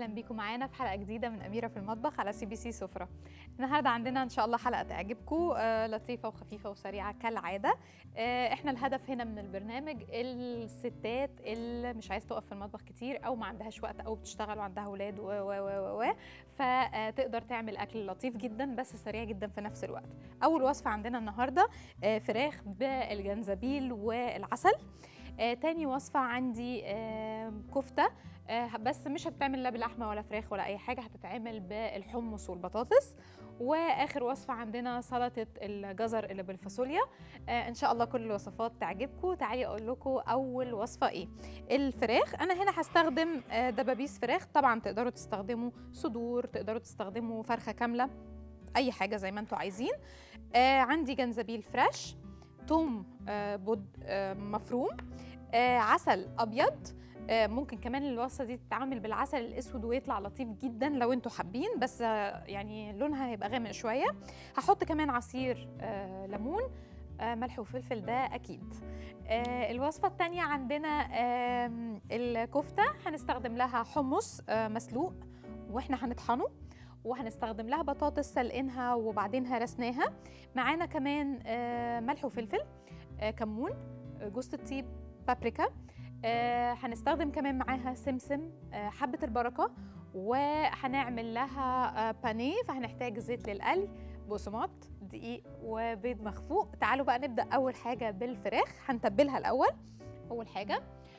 اهلا بيكم معانا في حلقه جديده من اميره في المطبخ على سي بي سي سفره النهارده عندنا ان شاء الله حلقه تعجبكم آه لطيفه وخفيفه وسريعه كالعاده آه احنا الهدف هنا من البرنامج الستات اللي مش عايز تقف في المطبخ كتير او ما عندهاش وقت او بتشتغل وعندها اولاد و و و و فتقدر تعمل اكل لطيف جدا بس سريع جدا في نفس الوقت اول وصفه عندنا النهارده آه فراخ بالجنزبيل والعسل آه تاني وصفة عندي آه كفتة آه بس مش هتتعمل لا بلحمة ولا فراخ ولا أي حاجة هتتعمل بالحمص والبطاطس وآخر وصفة عندنا سلطة الجزر اللي بالفاصوليا آه إن شاء الله كل الوصفات تعجبكم تعالي أقول لكم أول وصفة إيه الفراخ أنا هنا هستخدم آه دبابيس فراخ طبعا تقدروا تستخدموا صدور تقدروا تستخدموا فرخة كاملة أي حاجة زي ما أنتوا عايزين آه عندي جنزبيل فريش توم آه بود آه مفروم آه عسل ابيض آه ممكن كمان الوصفه دي تتعمل بالعسل الاسود ويطلع لطيف جدا لو انتوا حابين بس آه يعني لونها هيبقى غامق شويه هحط كمان عصير آه ليمون آه ملح وفلفل ده اكيد آه الوصفه الثانيه عندنا آه الكفته هنستخدم لها حمص آه مسلوق واحنا هنطحنه وهنستخدم لها بطاطس سلقينها وبعدين هرسناها معانا كمان آه ملح وفلفل آه كمون آه جوز الطيب بابريكا آه هنستخدم كمان معاها سمسم آه حبة البركة وهنعمل لها آه بانيه فهنحتاج زيت للقلي بقسماط دقيق وبيض مخفوق تعالوا بقى نبدأ أول حاجة بالفراخ هنتبلها الأول أول حاجة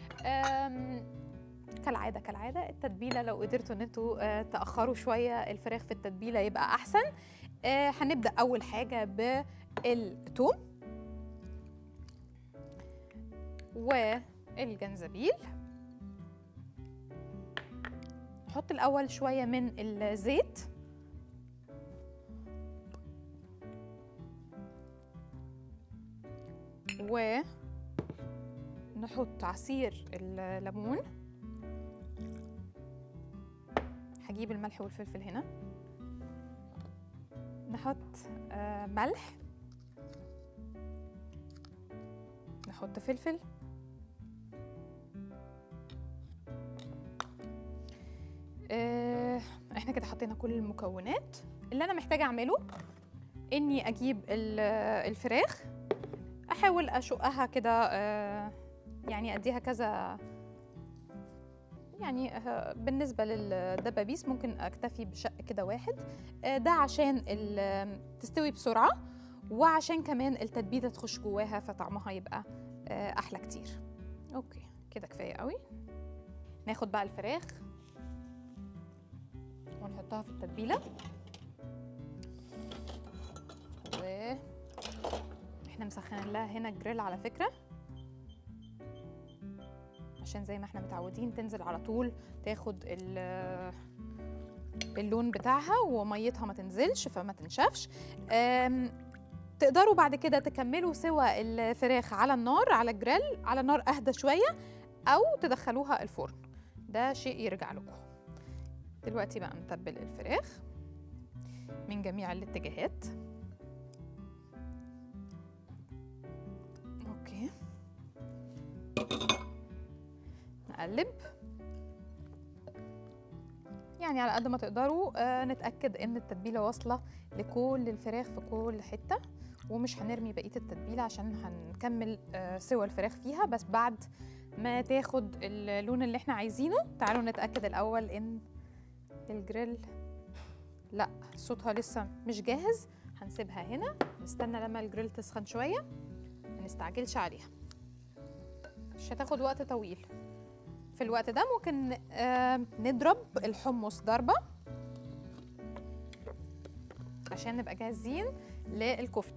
كالعاده كالعاده التتبيله لو قدرتوا ان انتوا آه تاخروا شويه الفراخ في التتبيله يبقى احسن آه هنبدا اول حاجه بالثوم والجنزبيل نحط الاول شويه من الزيت و نحط عصير الليمون هجيب الملح والفلفل هنا نحط آه ملح نحط فلفل آه احنا كده حطينا كل المكونات اللي انا محتاجه اعمله اني اجيب الفراخ احاول اشقها كده آه يعني اديها كذا يعني بالنسبة للدبابيس ممكن أكتفي بشق كده واحد ده عشان تستوي بسرعة وعشان كمان التتبيلة تخش جواها فطعمها يبقى أحلى كتير أوكي كده كفاية قوي ناخد بقى الفراخ ونحطها في التتبيلة و احنا مسخنين لها هنا الجريل على فكره عشان زي ما احنا متعودين تنزل على طول تاخد اللون بتاعها وميتها ما تنزلش فما تنشفش تقدروا بعد كده تكملوا سوى الفراخ على النار على الجريل على نار اهدى شويه او تدخلوها الفرن ده شيء يرجع لكم دلوقتي بقى نتبل الفراخ من جميع الاتجاهات اوكي نقلب يعني على قد ما تقدروا آه نتاكد ان التتبيله واصله لكل الفراخ في كل حته ومش هنرمي بقيه التتبيله عشان هنكمل آه سوى الفراخ فيها بس بعد ما تاخد اللون اللي احنا عايزينه تعالوا نتاكد الاول ان الجريل لا صوتها لسه مش جاهز هنسيبها هنا نستنى لما الجريل تسخن شويه ما نستعجلش عليها مش هتاخد وقت طويل في الوقت ده ممكن آه نضرب الحمص ضربة عشان نبقى جاهزين للكفتة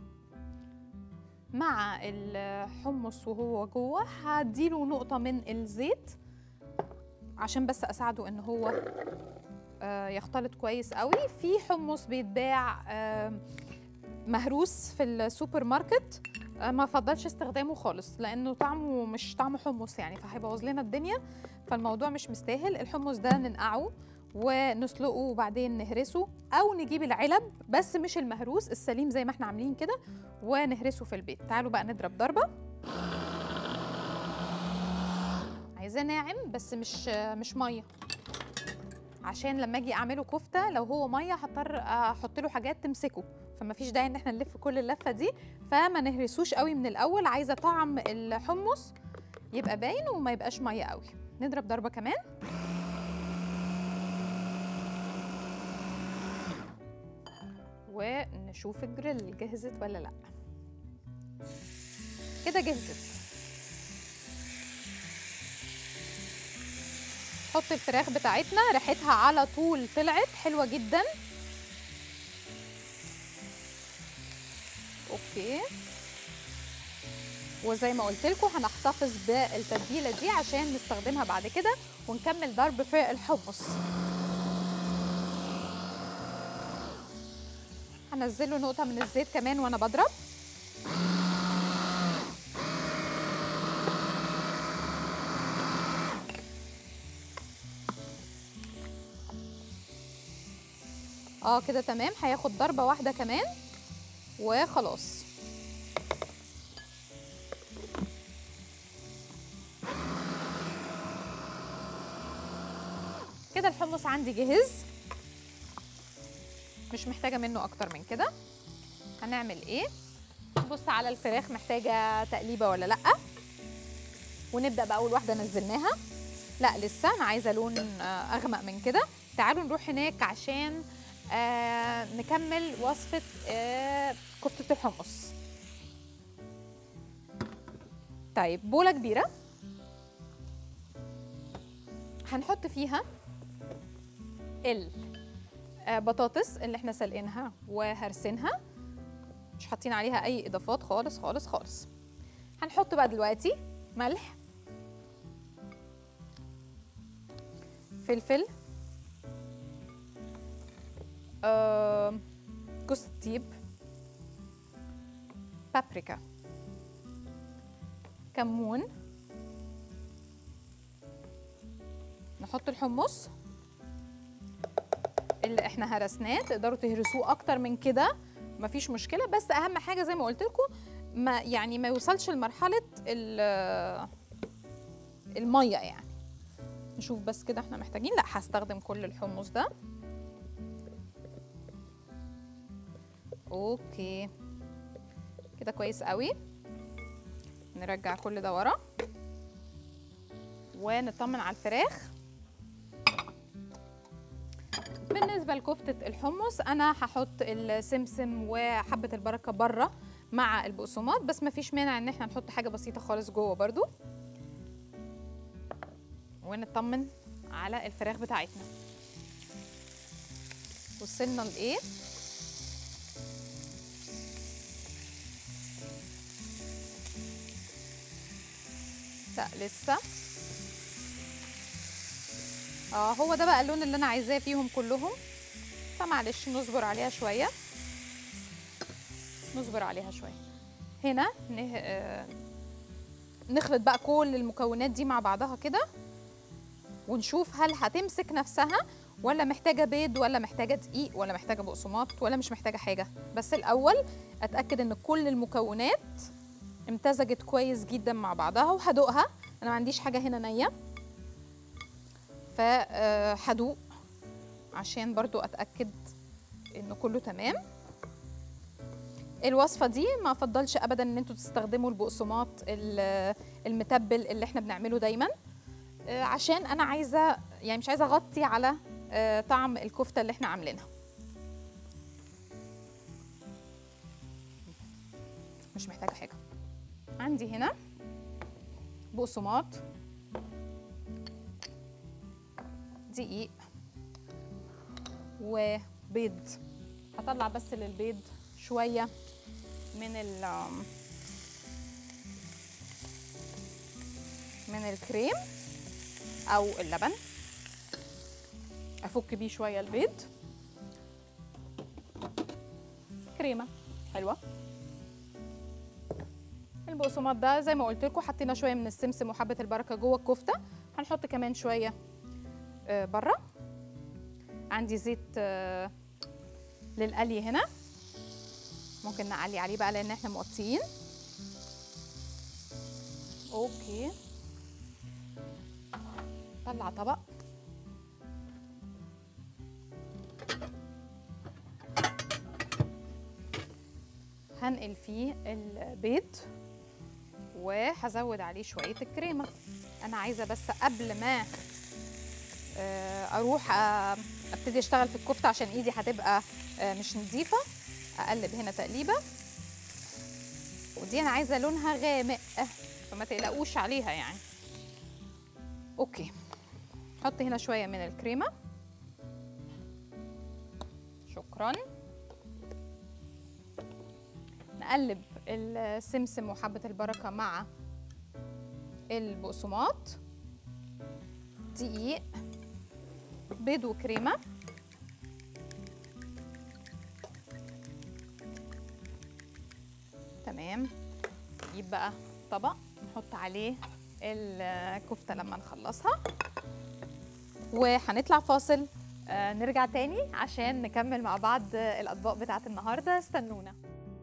مع الحمص وهو جوه هديله نقطة من الزيت عشان بس أساعده إن هو آه يختلط كويس قوي في حمص بيتباع آه مهروس في السوبر ماركت ما افضلش استخدامه خالص لانه طعمه مش طعم حمص يعني فهيبوظ لنا الدنيا فالموضوع مش مستاهل الحمص ده ننقعه ونسلقه وبعدين نهرسه او نجيب العلب بس مش المهروس السليم زي ما احنا عاملين كده ونهرسه في البيت تعالوا بقى نضرب ضربه عايزاه ناعم بس مش مش ميه عشان لما اجي اعمله كفته لو هو ميه هضطر احط له حاجات تمسكه فما فيش داعي ان احنا نلف كل اللفه دي فما نهرسوش قوي من الاول عايزه طعم الحمص يبقى باين وما يبقاش ميه قوي نضرب ضربه كمان ونشوف الجريل جهزت ولا لا كده جهزت حط الفراخ بتاعتنا ريحتها على طول طلعت حلوه جدا اوكي وزي ما قلت لكم هنحتفظ بالتتبيله دي عشان نستخدمها بعد كده ونكمل ضرب في الحمص هنزله نقطه من الزيت كمان وانا بضرب اه كده تمام هياخد ضربه واحده كمان وخلاص كده الحمص عندي جهز مش محتاجه منه اكتر من كده هنعمل ايه نبص على الفراخ محتاجه تقليبه ولا لا ونبدا باول واحده نزلناها لا لسه انا عايزه لون اغمق من كده تعالوا نروح هناك عشان آه نكمل وصفه آه كفته الحمص طيب بوله كبيره هنحط فيها البطاطس اللي احنا سلقينها وهرسينها مش حاطين عليها اي اضافات خالص خالص خالص هنحط بقى دلوقتي ملح فلفل آه، جوز الطيب بابريكا كمون نحط الحمص اللي احنا هرسناه تقدروا تهرسوه اكتر من كده مفيش مشكله بس اهم حاجه زي ما قلت لكم ما يعني ما يوصلش لمرحله الميه يعني نشوف بس كده احنا محتاجين لا هستخدم كل الحمص ده اوكي كده كويس قوي نرجع كل ده ورا ونطمن على الفراخ بالنسبه لكفته الحمص انا هحط السمسم وحبه البركه بره مع البقسماط بس مفيش مانع ان احنا نحط حاجه بسيطه خالص جوه برضو ونطمن على الفراخ بتاعتنا وصلنا لايه لا لسه اه هو ده بقى اللون اللي انا عايزاه فيهم كلهم فمعلش نصبر عليها شويه نصبر عليها شويه هنا نه... آه... نخلط بقى كل المكونات دي مع بعضها كده ونشوف هل هتمسك نفسها ولا محتاجه بيض ولا محتاجه دقيق ولا محتاجه بقسماط ولا مش محتاجه حاجه بس الاول اتاكد ان كل المكونات امتزجت كويس جدا مع بعضها وهدوقها انا ما عنديش حاجه هنا نيه فهدوق عشان برضو اتاكد انه كله تمام الوصفه دي ما افضلش ابدا ان انتوا تستخدموا البقسماط المتبل اللي احنا بنعمله دايما عشان انا عايزه يعني مش عايزه اغطي على طعم الكفته اللي احنا عاملينها مش محتاجه حاجه عندي هنا بقسماط دقيق وبيض هطلع بس للبيض شويه من ال من الكريم او اللبن افك بيه شويه البيض كريمه حلوه البقسماط ده زي ما قلت لكم حطينا شويه من السمسم وحبه البركه جوه الكفته هنحط كمان شويه بره عندي زيت للقلي هنا ممكن نقلي عليه بقى لان احنا مغطيين اوكي طلع طبق هنقل فيه البيض وهزود عليه شويه الكريمه انا عايزه بس قبل ما آه، اروح آه، ابتدي اشتغل في الكفته عشان ايدي هتبقى آه، مش نظيفه اقلب هنا تقليبه ودي انا عايزه لونها غامق فما تقلقوش عليها يعني اوكي حط هنا شويه من الكريمه شكرا نقلب السمسم وحبه البركه مع البقسماط دقيق بيض وكريمه تمام نجيب بقى طبق نحط عليه الكفته لما نخلصها وهنطلع فاصل آه، نرجع تاني عشان نكمل مع بعض الاطباق بتاعت النهارده استنونا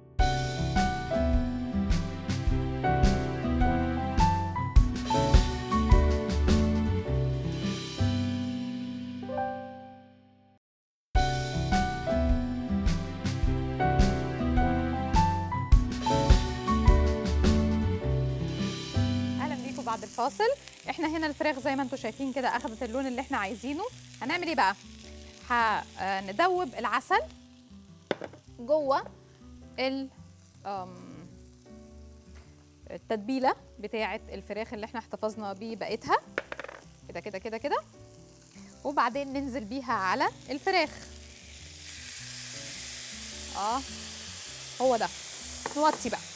اهلا بيكم بعد الفاصل احنا هنا الفراخ زي ما انتم شايفين كده اخذت اللون اللي احنا عايزينه هنعمل ايه بقى هندوب العسل جوه ال أم، التتبيله بتاعه الفراخ اللي احنا احتفظنا ببقيتها كده كده كده كده وبعدين ننزل بيها على الفراخ اه هو ده نوطي بقى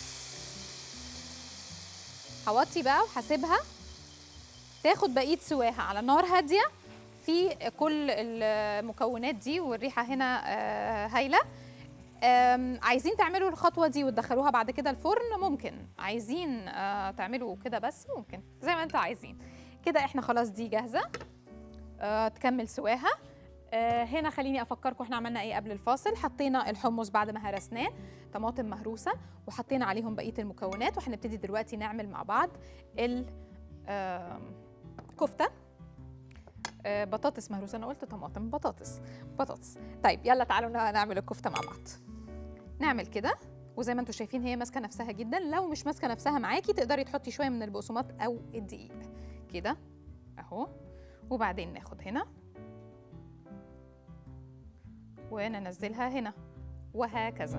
هوطي بقى وهسيبها تاخد بقيه سواها على نار هاديه في كل المكونات دي والريحه هنا آه، هايله آم، عايزين تعملوا الخطوه دي وتدخلوها بعد كده الفرن ممكن عايزين آه، تعملوا كده بس ممكن زي ما انتوا عايزين كده احنا خلاص دي جاهزه آه، تكمل سواها آه، هنا خليني افكركم احنا عملنا ايه قبل الفاصل حطينا الحمص بعد ما هرسناه طماطم مهروسه وحطينا عليهم بقيه المكونات وهنبتدي دلوقتي نعمل مع بعض الكفته آه، بطاطس مهروسه انا قلت طماطم بطاطس بطاطس طيب يلا تعالوا ن- نعمل الكفته مع بعض نعمل كده وزي ما انتم شايفين هي ماسكه نفسها جدا لو مش ماسكه نفسها معاكي تقدري تحطي شويه من البقسماط او الدقيق كده اهو وبعدين ناخد هنا وننزلها هنا وهكذا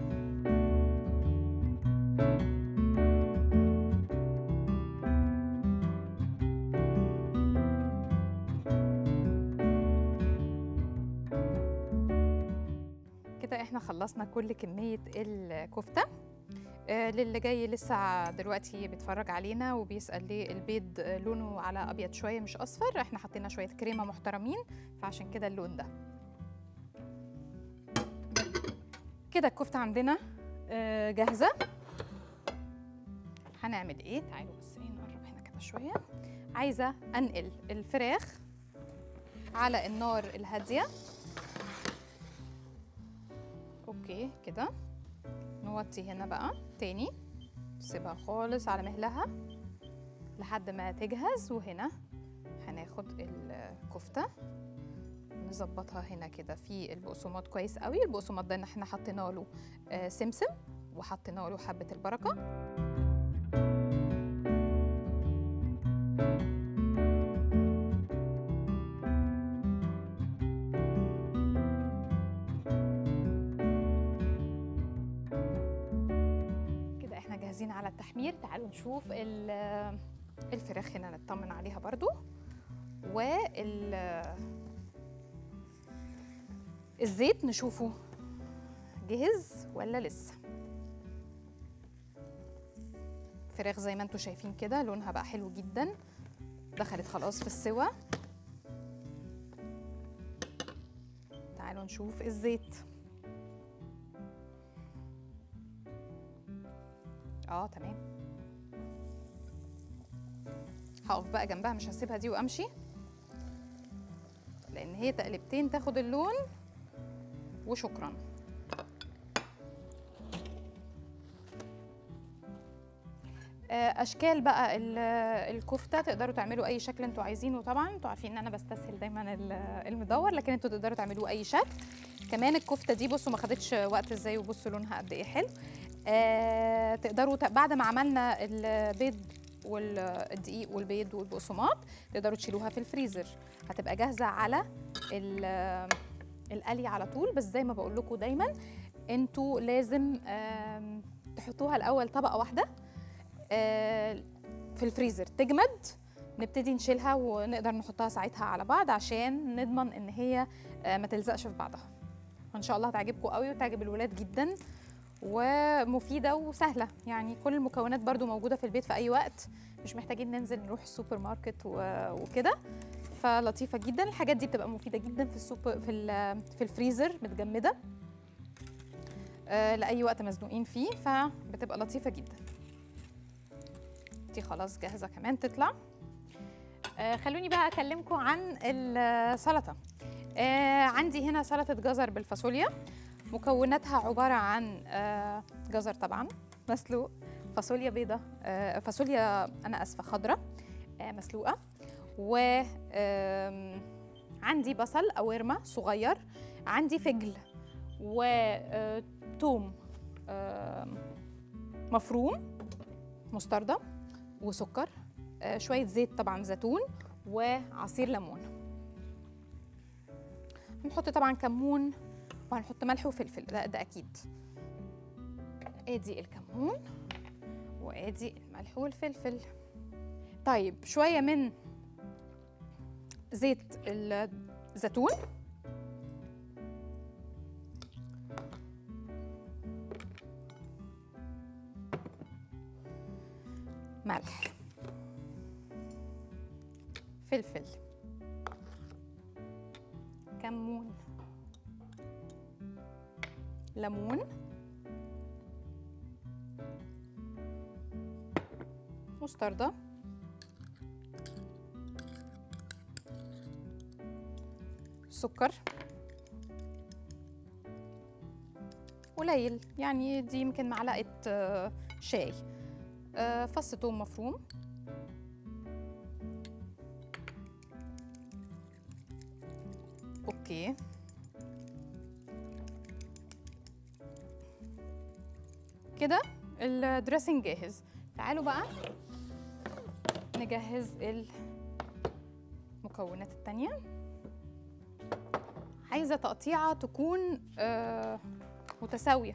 كده احنا خلصنا كل كمية الكفتة آه، للي جاي لسه دلوقتي بيتفرج علينا وبيسأل ليه البيض آه، لونه على أبيض شوية مش أصفر احنا حطينا شوية كريمة محترمين فعشان كده اللون ده كده الكفتة عندنا آه، جاهزة هنعمل ايه تعالوا بس ايه نقرب هنا كده شوية عايزة أنقل الفراخ على النار الهادية اوكي كده نوطي هنا بقى تاني نسيبها خالص على مهلها لحد ما تجهز وهنا هناخد الكفتة نظبطها هنا كده في البقسماط كويس قوي البقسماط ده ان احنا حطينا له آه، سمسم وحطينا له حبة البركة كده احنا جاهزين على التحمير تعالوا نشوف ال- الفراخ هنا نطمن عليها برضو وال الزيت نشوفه جهز ولا لسه فراخ زي ما انتم شايفين كده لونها بقى حلو جدا دخلت خلاص في السوا تعالوا نشوف الزيت اه تمام هقف بقى جنبها مش هسيبها دي وامشي لان هي تقلبتين تاخد اللون وشكرا آه، اشكال بقى ال- الكفته تقدروا تعملوا اي شكل انتوا عايزينه طبعا انتوا عارفين ان انا بستسهل دايما ال- المدور لكن انتوا تقدروا تعملوه اي شكل كمان الكفته دي بصوا ما خدتش وقت ازاي وبصوا لونها قد ايه حلو آه تقدروا ت- بعد ما عملنا البيض والدقيق والبيض والبقسماط تقدروا تشيلوها في الفريزر هتبقى جاهزه على ال- القلي على طول بس زي ما بقول لكم دايما انتوا لازم آم، تحطوها الاول طبقه واحده آه، في الفريزر تجمد نبتدي نشيلها ونقدر نحطها ساعتها على بعض عشان نضمن ان هي آه، ما تلزقش في بعضها ان شاء الله هتعجبكم قوي وتعجب الولاد جدا ومفيده وسهله يعني كل المكونات برضو موجوده في البيت في اي وقت مش محتاجين ننزل نروح السوبر ماركت و- وكده فلطيفه جدا الحاجات دي بتبقى مفيده جدا في السوبر في ال- في الفريزر متجمده آه، لاي وقت مزنوقين فيه فبتبقى لطيفه جدا دي خلاص جاهزه كمان تطلع آه، خلوني بقى اكلمكم عن السلطه آه، عندي هنا سلطه جزر بالفاصوليا مكوناتها عباره عن آه، جزر طبعا مسلوق فاصوليا بيضة آه، فاصوليا انا اسفه خضراء آه، مسلوقه و آم، عندي بصل قوارمه صغير عندي فجل وتوم مفروم مستردة وسكر آه، شوية زيت طبعا زيتون وعصير ليمون هنحط طبعا كمون وهنحط ملح وفلفل ده, ده أكيد ادي الكمون وادي الملح والفلفل طيب شوية من زيت الزيتون ملح فلفل كمون ليمون مستردة سكر قليل يعني دي يمكن معلقة آه، شاي آه، فص توم مفروم اوكي كده الدريسنج جاهز تعالوا بقى نجهز المكونات التانية عايزة تقطيعة تكون آه، متساوية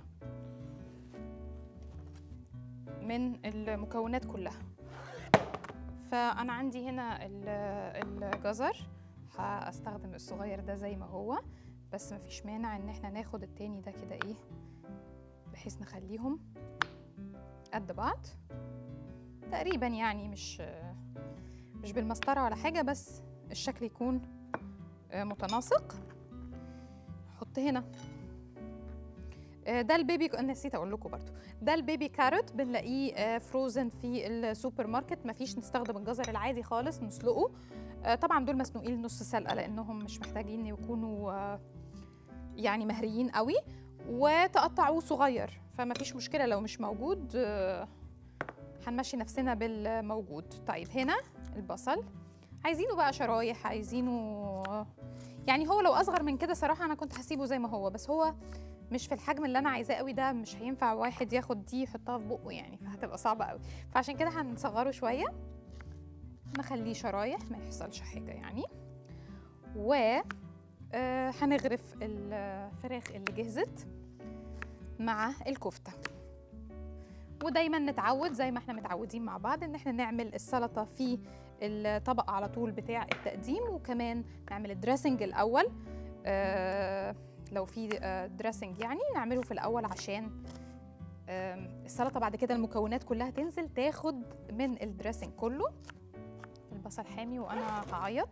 من المكونات كلها فأنا عندي هنا ال- الجزر هستخدم الصغير ده زي ما هو بس مفيش مانع ان احنا ناخد التاني ده كده ايه بحيث نخليهم قد بعض تقريبا يعني مش مش بالمسطرة ولا حاجة بس الشكل يكون آه، متناسق حط هنا آه، ده البيبي نسيت اقول لكم برضو ده البيبي كاروت بنلاقيه فروزن في السوبر ماركت مفيش نستخدم الجزر العادي خالص نسلقه آه، طبعا دول مسلوقين نص سلقه لانهم مش محتاجين يكونوا آه، يعني مهريين قوي وتقطعوه صغير فما فيش مشكله لو مش موجود آه، هنمشي نفسنا بالموجود طيب هنا البصل عايزينه بقى شرايح عايزينه يعني هو لو اصغر من كده صراحه انا كنت هسيبه زي ما هو بس هو مش في الحجم اللي انا عايزاه قوي ده مش هينفع واحد ياخد دي يحطها في بقه يعني فهتبقى صعبه قوي فعشان كده هنصغره شويه نخليه شرايح ما يحصلش حاجه يعني و آه، هنغرف الفراخ اللي جهزت مع الكفته ودايما نتعود زي ما احنا متعودين مع بعض ان احنا نعمل السلطه في الطبق على طول بتاع التقديم وكمان نعمل الدريسنج الاول آه لو في آه دريسنج يعني نعمله في الاول عشان آم، السلطه بعد كده المكونات كلها تنزل تاخد من الدريسنج كله البصل حامي وانا هعيط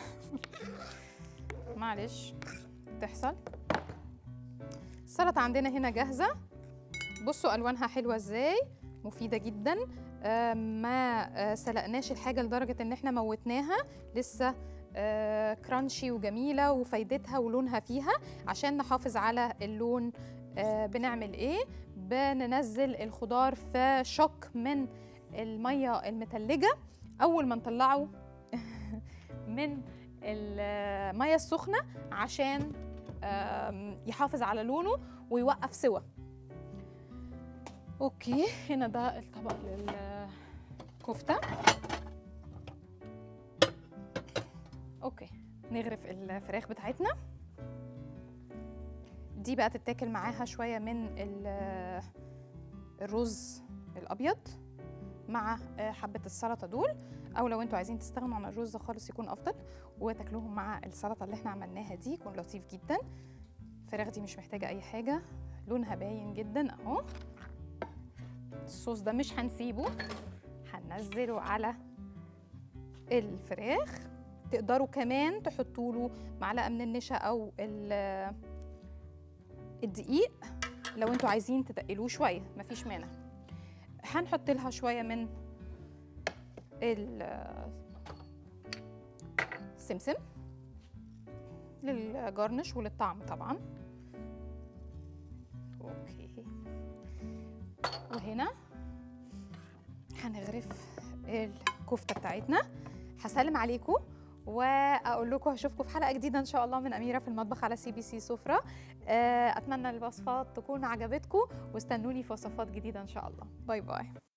معلش تحصل السلطه عندنا هنا جاهزه بصوا الوانها حلوه ازاي مفيده جدا آه، ما آه، سلقناش الحاجه لدرجه ان احنا موتناها لسه آه، كرانشي وجميله وفايدتها ولونها فيها عشان نحافظ على اللون آه، بنعمل ايه بننزل الخضار في شوك من الميه المتلجه اول ما نطلعه من الميه السخنه عشان آم، يحافظ على لونه ويوقف سوى اوكي هنا ده الطبق للكفته اوكي نغرف الفراخ بتاعتنا دي بقى تتاكل معاها شويه من ال- الرز الابيض مع آه، حبه السلطه دول او لو انتوا عايزين تستغنوا عن الرز خالص يكون افضل وتاكلوهم مع السلطه اللي احنا عملناها دي يكون لطيف جدا الفراخ دي مش محتاجه اي حاجه لونها باين جدا اهو الصوص ده مش هنسيبه هننزله على الفراخ تقدروا كمان تحطوا له معلقه من النشا او ال- الدقيق لو انتوا عايزين تتقلوه شويه مفيش مانع هنحط لها شويه من السمسم للجارنش وللطعم طبعا اوكي وهنا هنغرف الكفته بتاعتنا هسلم عليكم واقول لكم هشوفكم في حلقه جديده ان شاء الله من اميره في المطبخ على سي بي سي سفره آه، اتمنى الوصفات تكون عجبتكم واستنوني في وصفات جديده ان شاء الله باي باي